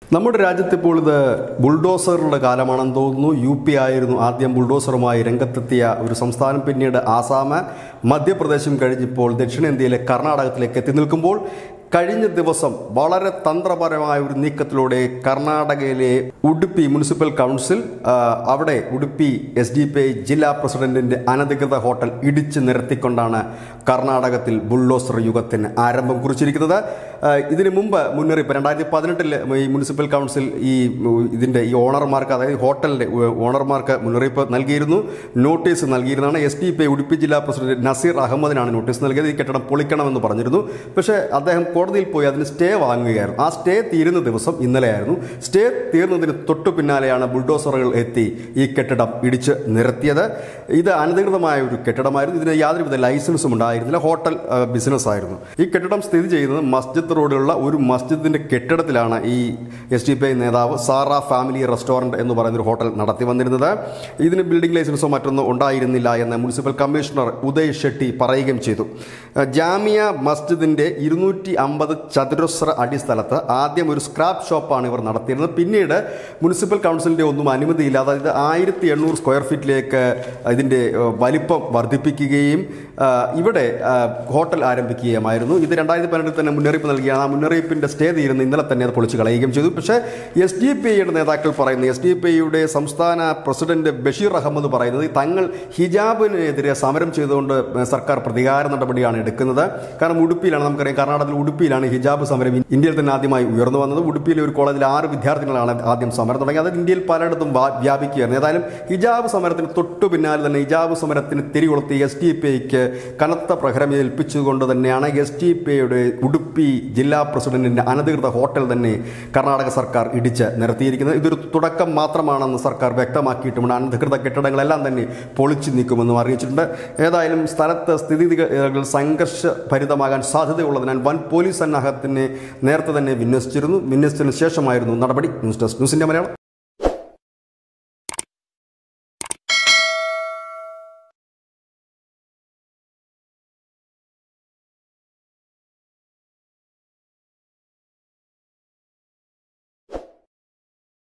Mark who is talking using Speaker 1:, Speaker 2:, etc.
Speaker 1: നമ്മുടെ രാജ്യത്ത് ഇപ്പോൾ ഇത് ബുൾഡോസറുടെ കാലമാണെന്ന് തോന്നുന്നു യു പി ആയിരുന്നു ആദ്യം ബുൾഡോസറുമായി രംഗത്തെത്തിയ ഒരു സംസ്ഥാനം പിന്നീട് ആസാം മധ്യപ്രദേശും കഴിഞ്ഞിപ്പോൾ ദക്ഷിണേന്ത്യയിലെ കർണാടകത്തിലേക്ക് എത്തി നിൽക്കുമ്പോൾ കഴിഞ്ഞ ദിവസം വളരെ തന്ത്രപരമായ ഒരു നീക്കത്തിലൂടെ കർണാടകയിലെ ഉടുപ്പി മുനിസിപ്പൽ കൗൺസിൽ ആ, അവിടെ Udupi S D P I ജില്ലാ പ്രസിഡന്റിന്റെ അനധികൃത ഹോട്ടൽ ഇടിച്ചു നിരത്തിക്കൊണ്ടാണ് കർണാടകത്തിൽ ബുൾഡോസർ യുഗത്തിന് ആരംഭം കുറിച്ചിരിക്കുന്നത് ആ, ഇതിനു മുമ്പ് മുന്നറിയിപ്പ് രണ്ടായിരത്തി പതിനെട്ടിൽ ഈ മുനിസിപ്പൽ കൗൺസിൽ ഈ ഉം, ഇതിന്റെ ഈ ഓണർമാർക്ക് അതായത് ഹോട്ടലിന്റെ ഉ- ഓണർമാർക്ക് മുന്നറിയിപ്പ് നൽകിയിരുന്നു നോട്ടീസ് നൽകിയിരുന്നതാണ് S D P I Udupi ജില്ലാ പ്രസിഡന്റ് നസീർ അഹമ്മദിനാണ് നോട്ടീസ് നൽകിയത് ഈ കെട്ടിടം പൊളിക്കണമെന്ന് പറഞ്ഞിരുന്നു പക്ഷേ അദ്ദേഹം കോടതിയിൽ പോയി അതിന് സ്റ്റേ വാങ്ങുകയായിരുന്നു ആ സ്റ്റേ തീരുന്ന ദിവസം ഇന്നലെയായിരുന്നു സ്റ്റേ തീർന്നതിന് തൊട്ടു പിന്നാലെയാണ് ബുൾഡോസറുകൾ എത്തി ഈ കെട്ടിടം ഇടിച്ച് നിരത്തിയത് ഇത് അനധികൃതമായ ഒരു കെട്ടിടമായിരുന്നു ഇതിന് യാതൊരുവിധ ലൈസൻസും ഉണ്ടായിരുന്നില്ല ഹോട്ടൽ ആ, ബിസിനസ് ആയിരുന്നു ഈ കെട്ടിടം സ്ഥിതി ചെയ്യുന്നത് മസ്ജിദ് റോഡിലുള്ള ഒരു മസ്ജിദിന്റെ കെട്ടിടത്തിലാണ് ഈ എസ് ഡി പി ഐ നേതാവ് സാറ ഫാമിലി റെസ്റ്റോറന്റ് എന്ന് പറയുന്ന ഒരു ഹോട്ടൽ നടത്തി വന്നിരുന്നത് ഇതിന് ബിൽഡിംഗ് ലൈസൻസോ മറ്റൊന്നും ഉണ്ടായിരുന്നില്ല എന്ന് മുനിസിപ്പൽ കമ്മീഷണർ ഉദയ് ഷെട്ടി പറയുകയും ചെയ്തു ഏഹ് ജാമിയ മസ്ജിദിന്റെ ഇരുന്നൂറ്റി അമ്പത് ചതുരശ്ര അടി സ്ഥലത്ത് ആദ്യം ഒരു സ്ക്രാപ്പ് ഷോപ്പാണ് ഇവർ നടത്തിയിരുന്നത് പിന്നീട് മുനിസിപ്പൽ കൗൺസിലിന്റെ ഒന്നും അനുമതിയില്ലാതെ അതായത് ആയിരത്തി എണ്ണൂറ് സ്ക്വയർ ഫീറ്റിലേക്ക് ഇതിന്റെ ഏഹ്, വലിപ്പം വർദ്ധിപ്പിക്കുകയും ഏഹ്, ഇവിടെ ഏഹ്, ഹോട്ടൽ ആരംഭിക്കുകയുമായിരുന്നു ഇത് രണ്ടായിരത്തി പതിനെട്ടിൽ തന്നെ മുന്നറിയിപ്പ് നൽകിയാണ് ആ മുന്നറിയിപ്പിന്റെ സ്റ്റേ തീരുന്ന ഇന്നലെ തന്നെ അത് പൊളിച്ചു കളയുകയും ചെയ്തു പക്ഷേ എസ് ഡി പി ഐയുടെ നേതാക്കൾ പറയുന്നത് എസ് ഡി പി ഐയുടെ സംസ്ഥാന പ്രസിഡന്റ് ബഷീർ അഹമ്മദ് പറയുന്നത് തങ്ങൾ ഹിജാബിനെതിരെ സമരം ചെയ്തുകൊണ്ട് സർക്കാർ പ്രതികാര നടപടിയാണ് എടുക്കുന്നത് കാരണം ഉടുപ്പിയിലാണ് നമുക്കറിയാം കർണാടകത്തിൽ ഉടുപ്പിയിലാണ് ഹിജാബ് സമരം ഇന്ത്യയിൽ തന്നെ ആദ്യമായി ഉയർന്നു വന്നത് ഉടുപ്പിയിലെ ഒരു കോളേജിൽ ആറ് വിദ്യാർത്ഥികളാണ് ആദ്യം സമരം തുടങ്ങിയത് അത് ഇന്ത്യയിൽ പലയിടത്തും വാ- വ്യാപിക്കുകയായിരുന്നു ഏതായാലും ഹിജാബ് സമരത്തിന് തൊട്ടു പിന്നാലെ തന്നെ ഹിജാബ് സമരത്തിന് തിരികൊളുത്തി എസ് ടി പി ഐക്ക് കനത്ത പ്രഹരം ഏൽപ്പിച്ചുകൊണ്ട് തന്നെയാണ് എസ് ടി പി ഐയുടെ ഉടുപ്പി ജില്ലാ പ്രസിഡന്റിന്റെ അനധികൃത ഹോട്ടൽ തന്നെ കർണാടക സർക്കാർ ഇടിച്ച് നിരത്തിയിരിക്കുന്നത് ഇതൊരു തുടക്കം മാത്രമാണെന്ന് സർക്കാർ വ്യക്തമാക്കിയിട്ടുമുണ്ട് അനധികൃത കെട്ടിടങ്ങളെല്ലാം തന്നെ പൊളിച്ചു നീക്കുമെന്നും അറിയിച്ചിട്ടുണ്ട് ഏതായാലും സ്ഥലത്ത് സ്ഥിതിഗതികൾ സംഘർഷഭരിതമാകാൻ സാധ്യതയുള്ളതിനാൽ വൻ പോലീസ് സന്നാഹത്തിനെ നേരത്തെ തന്നെ വിന്യസിച്ചിരുന്നു വിന്യസിച്ചതിന് ശേഷമായിരുന്നു നടപടി ന്യൂസ് ഡെസ്ക് ന്യൂസിന്റെ മലയാളം